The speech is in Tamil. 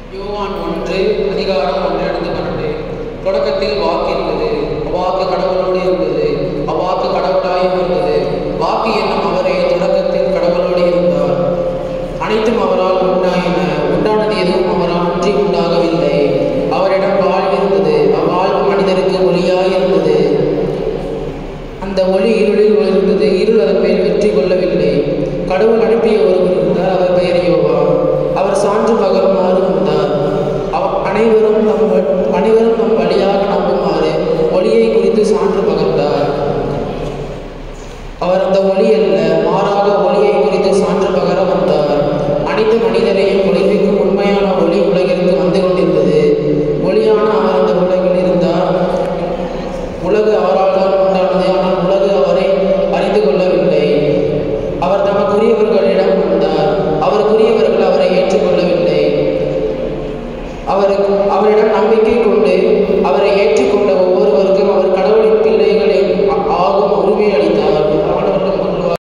யோவான் ஒன்று அதிகாரம் ஒன்றிலிருந்து பன்னெண்டு தொடக்கத்தில் வாக்கு இருந்தது அவ்வாக்கு கடவுளோடு இருந்தது அவ்வாக்கு கடவுளாயும் இருந்தது வாக்கு என்னும் அவரே தொடக்கத்தில் கடவுளோடு இருந்தார் அனைத்தும் அவரால் உண்டாயின உண்டானது எதுவும் அவரால் அன்றி உண்டாகவில்லை அவரிடம் வாழ்வு இருந்தது அவ்வாழ்வு மனிதருக்கு ஒளியாய் இருந்தது அந்த ஒளி இருளில் ஒளிர்ந்தது இருள் அதன் மேல் வெற்றி கொள்ளவில்லை கடவுள் அனுப்பிய ஒருவர் இருந்தார் அவர் பெயர் யோவா அவர் சான்று பகருமாறு வந்தார் அவ அனைவரும் நம் வ- அனைவரும் நம் வழியாக நம்புமாறு ஒளியை குறித்து சான்று பகர்ந்தார் அவர் அந்த ஒளி அல்ல மாறாக ஒளியை குறித்து சான்று பகர வந்தார் அனைத்து மனிதரையும் ஒளிர்விக்கும் உண்மையான ஒளி உலகிற்கு வந்து கொண்டிருந்தது ஒளியான அவர் அந்த உலகில் இருந்தார் உலகு அவரால் தான் உண்டானது ஆனால் உலகு அவரை அறிந்து கொள்ளவில்லை அவர் தமக்குரியவர்களிடம் வந்தார் அவருக்குரியவர்கள் அவரை ஏற்றுக்கொள்ளவில்லை அவருக்கு அவரிடம் நம்பிக்கை கொண்டு அவரை